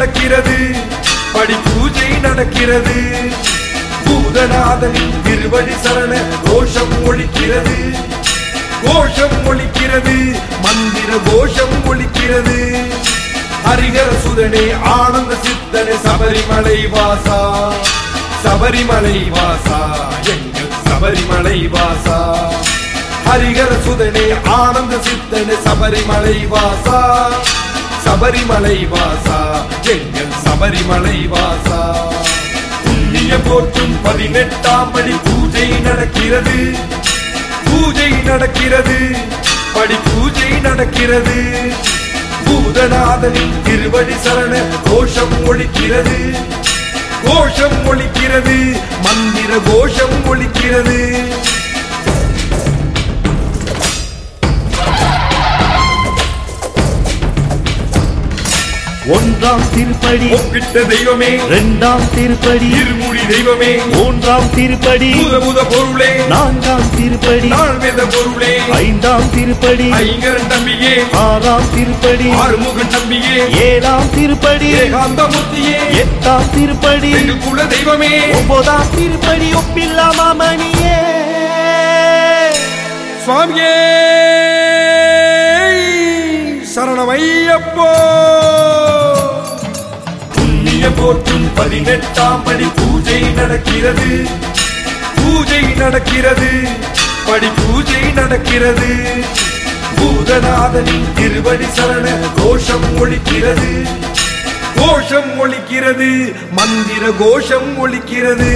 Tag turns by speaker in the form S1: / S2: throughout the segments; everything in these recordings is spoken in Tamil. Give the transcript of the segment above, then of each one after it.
S1: நடக்கிறது படி பூஜை நடக்கிறது பூதநாதனின் திருவடி சரண கோஷம் ஒழிக்கிறது கோஷம் ஒழிக்கிறது மந்திர கோஷம் ஒழிக்கிறது ஹரிகர சுதனே ஆனந்த சித்தனே சபரிமலை வாசா சபரிமலை வாசா எங்கள் சபரிமலை வாசா ஹரிகர சுதனே ஆனந்த சித்தனே சபரிமலை வாசா சபரிமலை வாசா எங்கள் சபரிமலை வாசா புண்ணிய போற்றும் பதினெட்டாம் படி பூஜை நடக்கிறது பூஜை நடக்கிறது படி பூஜை நடக்கிறது பூதநாதனின் திருவடி சரண கோஷம் ஒழிக்கிறது கோஷம் ஒழிக்கிறது மந்திர கோஷம் ஒழிக்கிறது
S2: ஒன்றாம் திருப்படி
S1: ஒப்பிட்ட தெய்வமே
S2: இரண்டாம் திருப்படி
S1: இருமுடி தெய்வமே
S2: மூன்றாம் திருப்படி
S1: பூதபூத பொருளே
S2: நான்காம் திருப்படி
S1: நாள்வேத பொருளே
S2: ஐந்தாம் திருப்படி
S1: ஐங்கரன் தம்பியே
S2: ஆறாம் திருப்படி
S1: ஆறுமுகன் தம்பியே
S2: ஏழாம் திருப்படி
S1: ஏகாந்த மூர்த்தியே
S2: எட்டாம் திருப்படி
S1: எங்க குல தெய்வமே
S2: ஒன்பதாம் திருப்படி ஒப்பில்லாமா மணியே
S1: சுவாமியே சரணமையப்போ புண்ணிய போற்றும் பதினெட்டாம் படி பூஜை நடக்கிறது பூஜை நடக்கிறது படி பூஜை நடக்கிறது பூதநாதனின் திருவடி சரண கோஷம் ஒழிக்கிறது கோஷம் ஒழிக்கிறது மந்திர கோஷம் ஒழிக்கிறது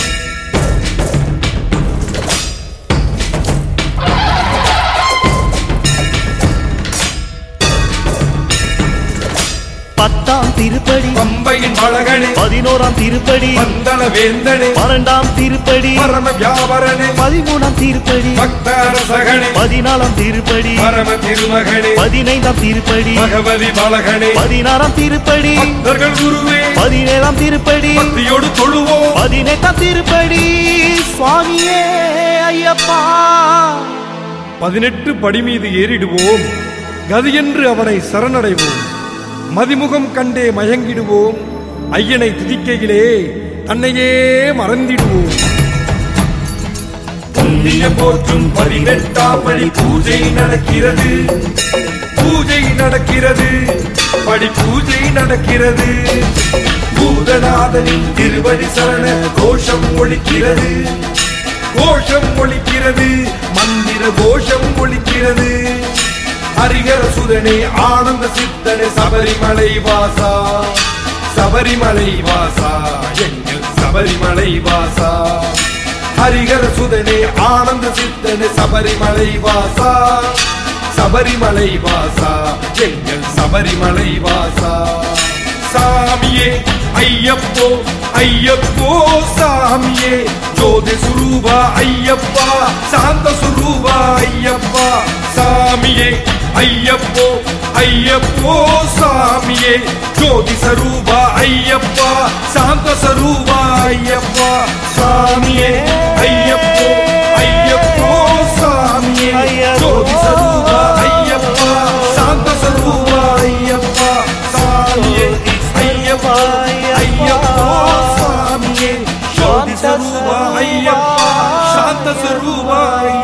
S2: பத்தாம் திருப்படி
S1: பம்பையின் மழகனே
S2: பதினோராம் திருப்படி
S1: பந்தள வேந்தனே
S2: பன்னெண்டாம் திருப்படி
S1: பரம வியாபரனே
S2: பதிமூணாம் திருப்படி
S1: பக்தரசகனே
S2: பதினாலாம் திருப்படி
S1: பரம திருமகனே
S2: பதினைந்தாம் திருப்படி
S1: பகவதி பாலகனே
S2: பதினாறாம் திருப்படி
S1: பக்தர்கள் குருவே
S2: பதினேழாம் திருப்படி
S1: பக்தியோடு தொழுவோம்
S2: பதினெட்டாம் திருப்படி சுவாமியே ஐயப்பா
S1: பதினெட்டு படி மீது ஏறிடுவோம் கதியென்று அவனை சரணடைவோம் மதிமுகம் கண்டே மயங்கிடுவோம் ஐயனை துதிக்கையிலே தன்னையே மறந்திடுவோம் புண்ணிய போற்றும் பதினெட்டாம் படி பூஜை நடக்கிறது பூஜை நடக்கிறது படி பூஜை நடக்கிறது பூதநாதனின் திருவடி சரண கோஷம் ஒழிக்கிறது கோஷம் ஒழிக்கிறது மந்திர கோஷம் ஒழிக்கிறது ஹரிகர சுதனே ஆனந்த சித்தனே சபரிமலை வாசா சபரிமலை வாசா எங்கள் சபரிமலை வாசா ஹரிகர சுதனே ஆனந்த சித்தனே சபரிமலை வாசா சபரிமலை வாசா எங்கள் சபரிமலை வாசா சாமியே ஐயப்போ ஐயப்போ சாமியே ஜோதி சுரூபா ஐயப்பா சாந்த சுரூபா ஐயப்பா சாமியே ஐயப்போ ஐயப்போ சாமியே ஜோதி சரூபா ஐயப்பா சாந்த சரூபா ஐயப்பா சாமியே ஐயப்போ ஐயப்போ சாமியே ஜோதி சரூபா ஐயப்பா சாந்த சரூபா ஐயப்பா சாமியே ஐயப்பா ஐயப்போ சாமியே ஜோதி சரூபா ஐயப்பா சாந்த சரூபா